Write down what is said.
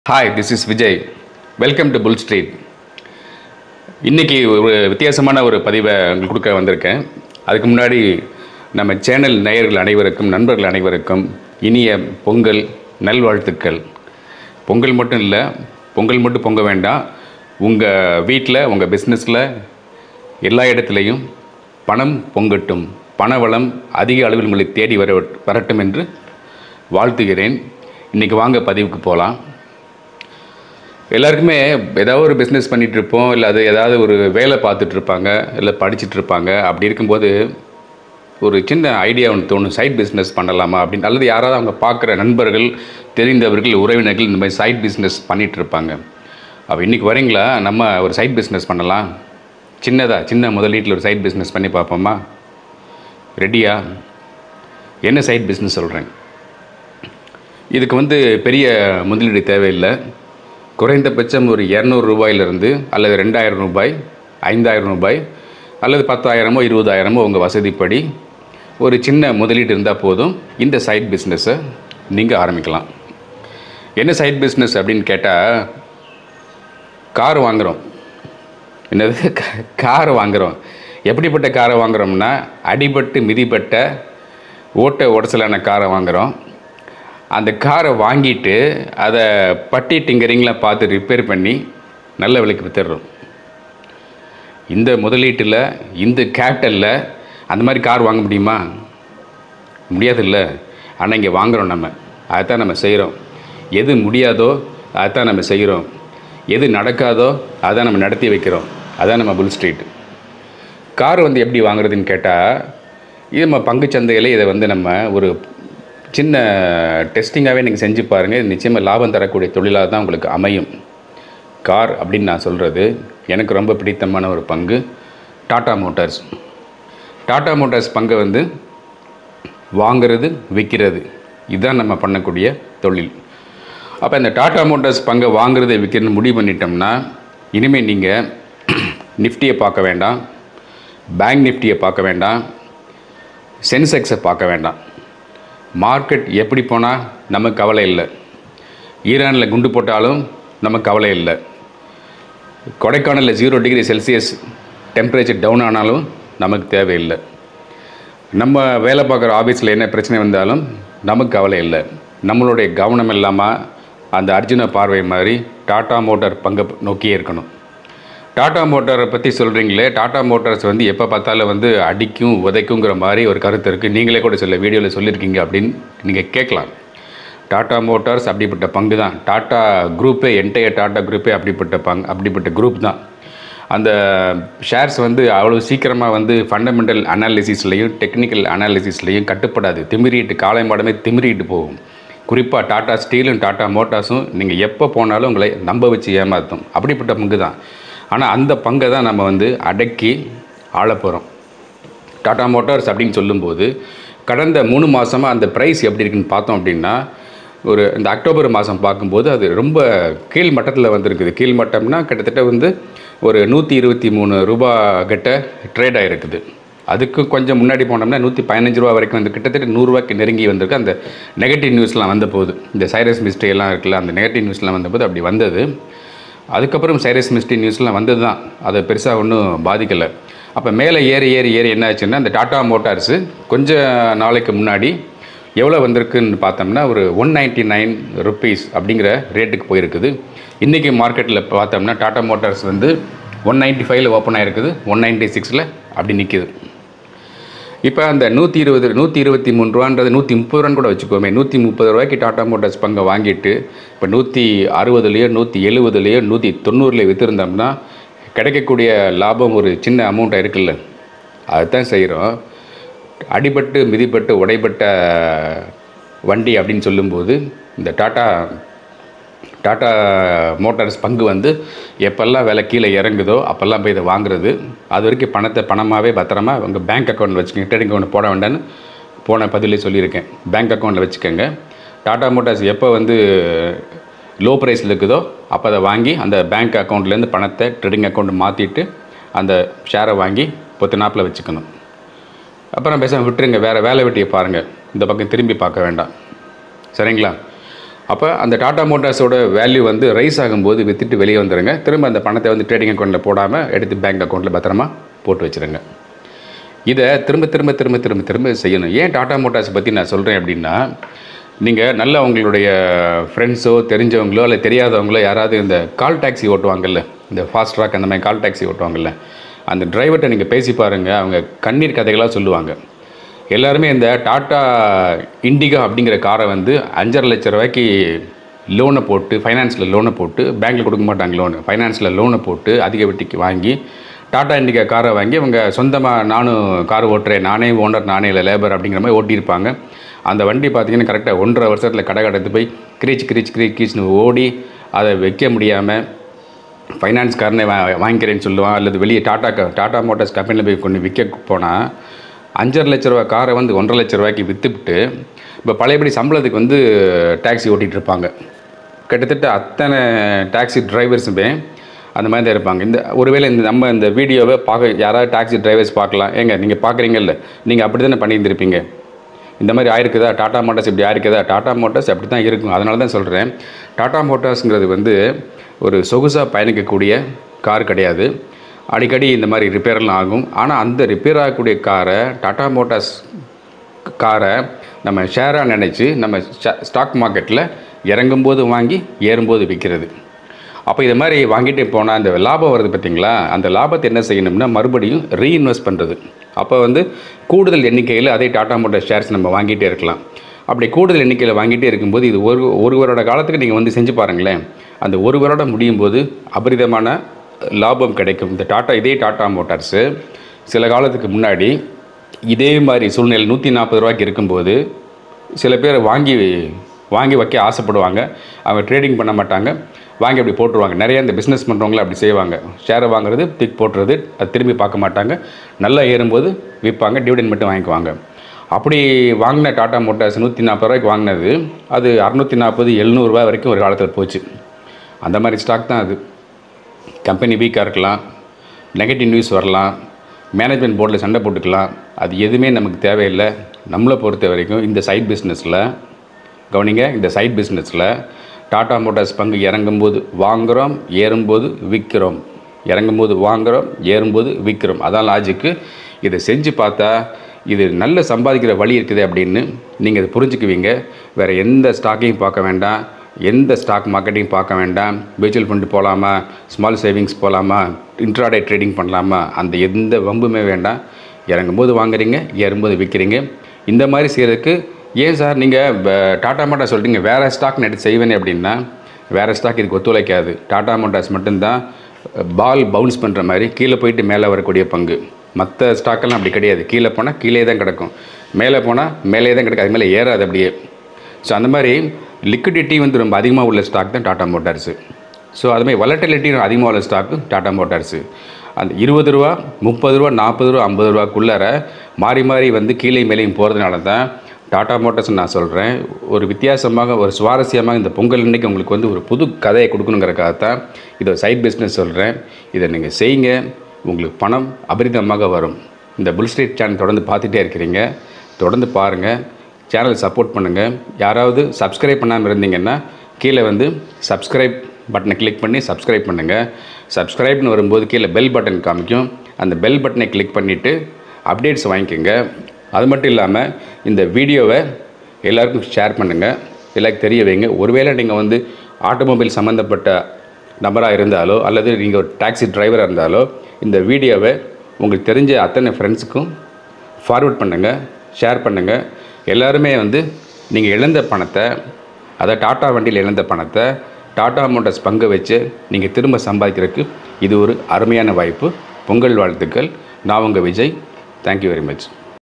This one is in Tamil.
hi this is Vijay welcome to Bull Street இன்றைக்கி ஒரு வித்தியாசமான ஒரு பதிவை உங்களுக்கு கொடுக்க வந்திருக்கேன் அதுக்கு முன்னாடி நம்ம சேனல் நேயர்கள் அனைவருக்கும் நண்பர்கள் அனைவருக்கும் இனிய பொங்கல் நல்வாழ்த்துக்கள் பொங்கல் மட்டும் இல்லை பொங்கல் மட்டும் பொங்க வேண்டாம் உங்கள் வீட்டில் உங்கள் பிஸ்னஸில் எல்லா இடத்துலையும் பணம் பொங்கட்டும் பணவளம் அதிக அளவில் உங்களை தேடி வர வரட்டும் என்று வாழ்த்துகிறேன் இன்றைக்கி வாங்க பதிவுக்கு போகலாம் எல்லாருக்குமே ஏதாவது ஒரு பிஸ்னஸ் பண்ணிகிட்டு இருப்போம் இல்லை அது ஏதாவது ஒரு வேலை பார்த்துட்டு இருப்பாங்க இல்லை படிச்சுட்டு இருப்பாங்க அப்படி இருக்கும்போது ஒரு சின்ன ஐடியா ஒன்று தோணும் சைட் பிஸ்னஸ் பண்ணலாமா அப்படின்னு அல்லது யாராவது அவங்க பார்க்குற நண்பர்கள் தெரிந்தவர்கள் உறவினர்கள் இந்த மாதிரி சைட் பிஸ்னஸ் பண்ணிகிட்டு இருப்பாங்க அப்போ இன்றைக்கி வரீங்களா நம்ம ஒரு சைட் பிஸ்னஸ் பண்ணலாம் சின்னதாக சின்ன முதலீட்டில் ஒரு சைட் பிஸ்னஸ் பண்ணி பார்ப்போமா ரெடியா என்ன சைட் பிஸ்னஸ் சொல்கிறேன் இதுக்கு வந்து பெரிய முதலீடு தேவையில்லை குறைந்தபட்சம் ஒரு இரநூறு ரூபாயிலிருந்து அல்லது ரெண்டாயிரம் ரூபாய் ஐந்தாயிரம் ரூபாய் அல்லது பத்தாயிரமோ இருபதாயிரமோ உங்கள் வசதிப்படி ஒரு சின்ன முதலீடு இருந்தால் போதும் இந்த சைட் பிஸ்னஸை நீங்கள் ஆரம்பிக்கலாம் என்ன சைட் பிஸ்னஸ் அப்படின்னு கேட்டால் கார் வாங்குகிறோம் என்னது கா- கார் வாங்குகிறோம் எப்படிப்பட்ட காரை வாங்குகிறோம்னா அடிபட்டு மிதிப்பட்ட ஓட்ட உடச்சலான காரை வாங்குகிறோம் அந்த காரை வாங்கிட்டு அதை பட்டி டிங்கரிங்கில் பார்த்து ரிப்பேர் பண்ணி நல்ல விலைக்கு வித்துடுறோம் இந்த முதலீட்டில் இந்த கேபிட்டலில் அந்த மாதிரி கார் வாங்க முடியுமா முடியாதுல்ல ஆனால் இங்கே வாங்குகிறோம் நம்ம அதைத்தான் நம்ம செய்கிறோம் எது முடியாதோ அதைத்தான் நம்ம செய்கிறோம் எது நடக்காதோ அதை நம்ம நடத்தி வைக்கிறோம் அதான் நம்ம புல் ஸ்ட்ரீட் கார் வந்து எப்படி வாங்குறதுன்னு கேட்டால் இது நம்ம பங்குச்சந்தையில் இதை வந்து நம்ம ஒரு சின்ன டெஸ்டிங்காகவே நீங்கள் செஞ்சு பாருங்கள் இது நிச்சயமாக லாபம் தரக்கூடிய தொழிலாக தான் உங்களுக்கு அமையும் கார் அப்படின்னு நான் சொல்கிறது எனக்கு ரொம்ப பிடித்தமான ஒரு பங்கு டாடா மோட்டார்ஸ் டாடா மோட்டார்ஸ் பங்கை வந்து வாங்குறது விற்கிறது இதுதான் நம்ம பண்ணக்கூடிய தொழில் அப்போ இந்த டாடா மோட்டார்ஸ் பங்கை வாங்குறதை விற்கிறது முடிவு பண்ணிட்டோம்னா இனிமேல் நீங்கள் நிஃப்டியை பார்க்க வேண்டாம் பேங்க் நிஃப்டியை பார்க்க வேண்டாம் சென்செக்ஸை பார்க்க வேண்டாம் மார்க்கெட் எப்படி போனால் நமக்கு கவலை இல்லை ஈரானில் குண்டு போட்டாலும் நமக்கு கவலை இல்லை கொடைக்கானலில் zero degree celsius temperature down ஆனாலும் நமக்கு தேவையில்லை நம்ம வேலை பார்க்குற ஆஃபீஸில் என்ன பிரச்சனை வந்தாலும் நமக்கு கவலை இல்லை நம்மளுடைய கவனம் இல்லாமல் அந்த அர்ஜுன பார்வை மாதிரி டாடா மோட்டார் பங்கை நோக்கியே இருக்கணும் டாடா மோட்டாரை பற்றி சொல்கிறீங்களே டாடா மோட்டார்ஸ் வந்து எப்போ பார்த்தாலும் வந்து அடிக்கும் உதைக்குங்கிற மாதிரி ஒரு கருத்து இருக்குது நீங்களே கூட சில வீடியோவில் சொல்லியிருக்கீங்க அப்படின்னு நீங்கள் கேட்கலாம் டாடா மோட்டார்ஸ் அப்படிப்பட்ட பங்கு தான் டாடா குரூப்பே என்டையர் டாடா குரூப்பே அப்படிப்பட்ட பங்கு அப்படிப்பட்ட குரூப் தான் அந்த ஷேர்ஸ் வந்து அவ்வளோ சீக்கிரமாக வந்து ஃபண்டமெண்டல் அனாலிசிஸ்லையும் டெக்னிக்கல் அனாலிசிஸ்லையும் கட்டுப்படாது திமிரிட்டு காலை மாடமே திமிரிட்டு போகும் குறிப்பாக டாடா ஸ்டீலும் டாடா மோட்டார்ஸும் நீங்கள் எப்போ போனாலும் உங்களை நம்ப வச்சு ஏமாற்றும் அப்படிப்பட்ட பங்கு தான் ஆனால் அந்த பங்கை தான் நம்ம வந்து அடக்கி ஆளப் போகிறோம் டாடா மோட்டார்ஸ் அப்படின்னு சொல்லும்போது கடந்த மூணு மாதமாக அந்த ப்ரைஸ் எப்படி இருக்குன்னு பார்த்தோம் அப்படின்னா ஒரு இந்த அக்டோபர் மாதம் பார்க்கும்போது அது ரொம்ப கீழ் மட்டத்தில் வந்திருக்குது கீழ் மட்டம்னா கிட்டத்தட்ட வந்து ஒரு நூற்றி இருபத்தி மூணு ரூபா கிட்ட ட்ரேட் ஆகிருக்குது அதுக்கு கொஞ்சம் முன்னாடி போனோம்னா நூற்றி பதினஞ்சு ரூபா வரைக்கும் வந்து கிட்டத்தட்ட நூறுரூவாய்க்கு நெருங்கி வந்திருக்கு அந்த நெகட்டிவ் நியூஸ்லாம் வந்தபோது இந்த சைரஸ் மிஸ்டே எல்லாம் இருக்குல்ல அந்த நெகட்டிவ் நியூஸ்லாம் வந்தபோது அப்படி வந்தது அதுக்கப்புறம் சைரஸ் மிஸ்டி நியூஸ்லாம் வந்தது தான் அதை பெருசாக ஒன்றும் பாதிக்கலை அப்போ மேலே ஏறி ஏறி ஏறி என்ன ஆச்சுன்னா இந்த டாடா மோட்டார்ஸு கொஞ்ச நாளைக்கு முன்னாடி எவ்வளோ வந்திருக்குன்னு பார்த்தோம்னா ஒரு ஒன் நைன்ட்டி நைன் ருப்பீஸ் அப்படிங்கிற ரேட்டுக்கு போயிருக்குது இன்றைக்கி மார்க்கெட்டில் பார்த்தோம்னா டாடா மோட்டார்ஸ் வந்து ஒன் நைன்ட்டி ஃபைவ்ல ஓப்பன் ஆகிருக்குது ஒன் நைன்ட்டி சிக்ஸில் அப்படி நிற்கிது இப்போ அந்த நூற்றி இருபது நூற்றி இருபத்தி மூணு ரூபான்றது நூற்றி முப்பது ரூபான்னு கூட வச்சுக்கோமே நூற்றி முப்பது ரூபாய்க்கு டாடா மோட்டார்ஸ் பங்கை வாங்கிட்டு இப்போ நூற்றி அறுபதுலேயோ நூற்றி எழுபதுலேயோ நூற்றி தொண்ணூறுலேயோ விற்றுருந்தோம்னா கிடைக்கக்கூடிய லாபம் ஒரு சின்ன அமௌண்ட்டாக இருக்குல்ல அதுதான் செய்கிறோம் அடிபட்டு மிதிப்பட்டு உடைபட்ட வண்டி அப்படின்னு சொல்லும்போது இந்த டாட்டா டாட்டா மோட்டார்ஸ் பங்கு வந்து எப்பெல்லாம் விலை கீழே இறங்குதோ அப்போல்லாம் போய் இதை வாங்குறது அது வரைக்கும் பணத்தை பணமாகவே பத்திரமா உங்கள் பேங்க் அக்கௌண்ட் வச்சுக்கோங்க ட்ரேடிங் அக்கௌண்ட் போட வேண்டாம்னு போன பதிலே சொல்லியிருக்கேன் பேங்க் அக்கௌண்ட்டில் வச்சுக்கோங்க டாடா மோட்டார்ஸ் எப்போ வந்து லோ ப்ரைஸில் இருக்குதோ அப்போ அதை வாங்கி அந்த பேங்க் அக்கௌண்ட்லேருந்து பணத்தை ட்ரேடிங் அக்கௌண்ட் மாற்றிட்டு அந்த ஷேரை வாங்கி பொத்து நாப்பில் வச்சுக்கணும் அப்புறம் பேசாமல் விட்டுருங்க வேறு வேலை வெட்டியை பாருங்கள் இந்த பக்கம் திரும்பி பார்க்க வேண்டாம் சரிங்களா அப்போ அந்த டாடா மோட்டார்ஸோட வேல்யூ வந்து ரைஸ் ஆகும்போது விற்றுட்டு வெளியே வந்துடுங்க திரும்ப அந்த பணத்தை வந்து ட்ரேடிங் அக்கௌண்ட்டில் போடாமல் எடுத்து பேங்க் அக்கௌண்ட்டில் பத்திரமா போட்டு வச்சுருங்க இதை திரும்ப திரும்ப திரும்ப திரும்ப திரும்ப செய்யணும் ஏன் டாடா மோட்டார்ஸ் பற்றி நான் சொல்கிறேன் அப்படின்னா நீங்கள் நல்ல உங்களுடைய ஃப்ரெண்ட்ஸோ தெரிஞ்சவங்களோ இல்லை தெரியாதவங்களோ யாராவது இந்த கால் டாக்ஸி ஓட்டுவாங்கல்ல இந்த ஃபாஸ்ட் ட்ராக் அந்த மாதிரி கால் டாக்ஸி ஓட்டுவாங்கல்ல அந்த டிரைவர்கிட்ட நீங்கள் பேசி பாருங்கள் அவங்க கண்ணீர் கதைகளாக சொல்லுவாங்க எல்லாருமே இந்த டாட்டா இண்டிகா அப்படிங்கிற காரை வந்து அஞ்சரை லட்ச ரூபாய்க்கு லோனை போட்டு ஃபைனான்ஸில் லோனை போட்டு பேங்க்கில் கொடுக்க மாட்டாங்க லோனு ஃபைனான்ஸில் லோனை போட்டு அதிக வட்டிக்கு வாங்கி டாடா இண்டிகா காரை வாங்கி அவங்க சொந்தமாக நானும் கார் ஓட்டுறேன் நானே ஓனர் நானே இல்லை லேபர் அப்படிங்கிற மாதிரி ஓட்டியிருப்பாங்க அந்த வண்டி பார்த்தீங்கன்னா கரெக்டாக ஒன்றரை வருஷத்தில் கடை கடத்து போய் கிரீச் கிரீச் கிரீச் கிரீச்னு ஓடி அதை வைக்க முடியாமல் ஃபைனான்ஸ்காரனே வா வாங்கிக்கிறேன்னு சொல்லுவான் அல்லது வெளியே டாட்டா க- டாடா மோட்டார்ஸ் கம்பெனியில் போய் கொண்டு விற்க போனால் அஞ்சரை லட்ச ரூபா காரை வந்து ஒன்றரை லட்ச ரூபாய்க்கு விற்றுவிட்டு இப்போ பழையபடி சம்பளத்துக்கு வந்து டாக்ஸி ஓட்டிகிட்டு இருப்பாங்க கிட்டத்தட்ட அத்தனை டாக்ஸி டிரைவர்ஸுமே அந்த மாதிரி தான் இருப்பாங்க இந்த ஒருவேளை இந்த நம்ம இந்த வீடியோவை பார்க்க யாராவது டாக்ஸி டிரைவர்ஸ் பார்க்கலாம் ஏங்க நீங்கள் பார்க்குறீங்கல்ல நீங்கள் அப்படி தானே பண்ணியிருந்திருப்பீங்க இந்த மாதிரி ஆயிருக்குதா டாடா மோட்டார்ஸ் இப்படி ஆயிருக்குதா டாடா மோட்டார்ஸ் அப்படி தான் இருக்கும் அதனால தான் சொல்கிறேன் டாடா மோட்டார்ஸுங்கிறது வந்து ஒரு சொகுசாக பயணிக்கக்கூடிய கார் கிடையாது அடிக்கடி இந்த மாதிரி ரிப்பேர்லாம் ஆகும் ஆனால் அந்த ரிப்பேர் ஆகக்கூடிய காரை டாடா மோட்டார்ஸ் காரை நம்ம ஷேராக நினச்சி நம்ம ஸ்டாக் மார்க்கெட்டில் இறங்கும்போது வாங்கி ஏறும்போது விற்கிறது அப்போ இது மாதிரி வாங்கிட்டு போனால் அந்த லாபம் வருது பார்த்தீங்களா அந்த லாபத்தை என்ன செய்யணும்னா மறுபடியும் ரீஇன்வெஸ்ட் பண்ணுறது அப்போ வந்து கூடுதல் எண்ணிக்கையில் அதே டாடா மோட்டார் ஷேர்ஸ் நம்ம வாங்கிட்டே இருக்கலாம் அப்படி கூடுதல் எண்ணிக்கையில் வாங்கிட்டே இருக்கும்போது இது ஒரு ஒரு வருட காலத்துக்கு நீங்கள் வந்து செஞ்சு பாருங்களேன் அந்த ஒரு வருடம் முடியும் போது அபரிதமான லாபம் கிடைக்கும் இந்த டாட்டா இதே டாட்டா மோட்டார்ஸு சில காலத்துக்கு முன்னாடி இதே மாதிரி சூழ்நிலை நூற்றி நாற்பது ரூபாய்க்கு இருக்கும்போது சில பேர் வாங்கி வாங்கி வைக்க ஆசைப்படுவாங்க அவங்க ட்ரேடிங் பண்ண மாட்டாங்க வாங்கி அப்படி போட்டுருவாங்க நிறைய இந்த பிஸ்னஸ் பண்ணுறவங்கள அப்படி செய்வாங்க ஷேரை வாங்குறது திக் போட்டுறது அது திரும்பி பார்க்க மாட்டாங்க நல்லா ஏறும்போது விற்பாங்க டிவிடெண்ட் மட்டும் வாங்கிக்குவாங்க அப்படி வாங்கின டாட்டா மோட்டார்ஸ் நூற்றி நாற்பது ரூபாய்க்கு வாங்கினது அது அறநூற்றி நாற்பது எழுநூறுபா வரைக்கும் ஒரு காலத்தில் போச்சு அந்த மாதிரி ஸ்டாக் தான் அது கம்பெனி வீக்காக இருக்கலாம் நெகட்டிவ் நியூஸ் வரலாம் மேனேஜ்மெண்ட் போர்டில் சண்டை போட்டுக்கலாம் அது எதுவுமே நமக்கு தேவையில்லை நம்மளை பொறுத்த வரைக்கும் இந்த சைட் பிஸ்னஸில் கவனிங்க இந்த சைட் பிஸ்னஸில் டாடா மோட்டார்ஸ் பங்கு இறங்கும்போது வாங்குகிறோம் ஏறும்போது விற்கிறோம் இறங்கும்போது வாங்குகிறோம் ஏறும்போது விற்கிறோம் அதான் லாஜிக்கு இதை செஞ்சு பார்த்தா இது நல்ல சம்பாதிக்கிற வழி இருக்குது அப்படின்னு நீங்கள் இதை புரிஞ்சுக்குவீங்க வேறு எந்த ஸ்டாக்கையும் பார்க்க வேண்டாம் எந்த ஸ்டாக் மார்க்கெட்டையும் பார்க்க வேண்டாம் மியூச்சுவல் ஃபண்டு போகலாமா ஸ்மால் சேவிங்ஸ் போகலாமா இன்ட்ராடே ட்ரேடிங் பண்ணலாமா அந்த எந்த வம்புமே வேண்டாம் இறங்கும்போது வாங்குறீங்க ஏறும்போது விற்கிறீங்க இந்த மாதிரி செய்கிறதுக்கு ஏன் சார் நீங்கள் டாடா மோட்டார் சொல்கிறீங்க வேறு ஸ்டாக் எடுத்து செய்வேனே அப்படின்னா வேறு ஸ்டாக் இதுக்கு ஒத்துழைக்காது டாடா மோட்டார்ஸ் மட்டும்தான் பால் பவுன்ஸ் பண்ணுற மாதிரி கீழே போயிட்டு மேலே வரக்கூடிய பங்கு மற்ற ஸ்டாக்கெல்லாம் அப்படி கிடையாது கீழே போனால் கீழே தான் கிடக்கும் மேலே போனால் மேலே தான் கிடக்கும் அது மேலே ஏறாது அப்படியே ஸோ அந்த மாதிரி லிக்விடிட்டி வந்து ரொம்ப அதிகமாக உள்ள ஸ்டாக் தான் டாடா மோட்டார்ஸு ஸோ அது மாதிரி வலட்டிலிட்டி அதிகமாக உள்ள ஸ்டாக்கு டாடா மோட்டார்ஸு அந்த இருபது ரூபா முப்பது ரூபா நாற்பது ரூபா ஐம்பது ரூபாக்குள்ளார மாறி மாறி வந்து கீழே மேலேயும் போகிறதுனால தான் டாடா மோட்டார்ஸ் நான் சொல்கிறேன் ஒரு வித்தியாசமாக ஒரு சுவாரஸ்யமாக இந்த பொங்கல் இன்னைக்கு உங்களுக்கு வந்து ஒரு புது கதையை கொடுக்கணுங்கிறக்காக தான் இதை ஒரு சைட் பிஸ்னஸ் சொல்கிறேன் இதை நீங்கள் செய்யுங்க உங்களுக்கு பணம் அபரிதமாக வரும் இந்த புல் ஸ்ட்ரீட் சேனல் தொடர்ந்து பார்த்துட்டே இருக்கிறீங்க தொடர்ந்து பாருங்கள் சேனலை சப்போர்ட் பண்ணுங்கள் யாராவது சப்ஸ்கிரைப் பண்ணாமல் இருந்தீங்கன்னா கீழே வந்து சப்ஸ்கிரைப் பட்டனை கிளிக் பண்ணி சப்ஸ்கிரைப் பண்ணுங்கள் சப்ஸ்கிரைப்னு வரும்போது கீழே பெல் பட்டன் காமிக்கும் அந்த பெல் பட்டனை கிளிக் பண்ணிவிட்டு அப்டேட்ஸ் வாங்கிக்கோங்க அது மட்டும் இல்லாமல் இந்த வீடியோவை எல்லாருக்கும் ஷேர் பண்ணுங்கள் எல்லாருக்கும் தெரிய வைங்க ஒருவேளை நீங்கள் வந்து ஆட்டோமொபைல் சம்மந்தப்பட்ட நபராக இருந்தாலோ அல்லது நீங்கள் ஒரு டாக்ஸி டிரைவராக இருந்தாலோ இந்த வீடியோவை உங்களுக்கு தெரிஞ்ச அத்தனை ஃப்ரெண்ட்ஸுக்கும் ஃபார்வர்ட் பண்ணுங்கள் ஷேர் பண்ணுங்கள் எல்லாருமே வந்து நீங்கள் இழந்த பணத்தை அதை டாட்டா வண்டியில் இழந்த பணத்தை டாடா மோட்டார்ஸ் பங்கு வச்சு நீங்கள் திரும்ப சம்பாதிக்கிறதுக்கு இது ஒரு அருமையான வாய்ப்பு பொங்கல் வாழ்த்துக்கள் நான் உங்கள் விஜய் தேங்க்யூ வெரி மச்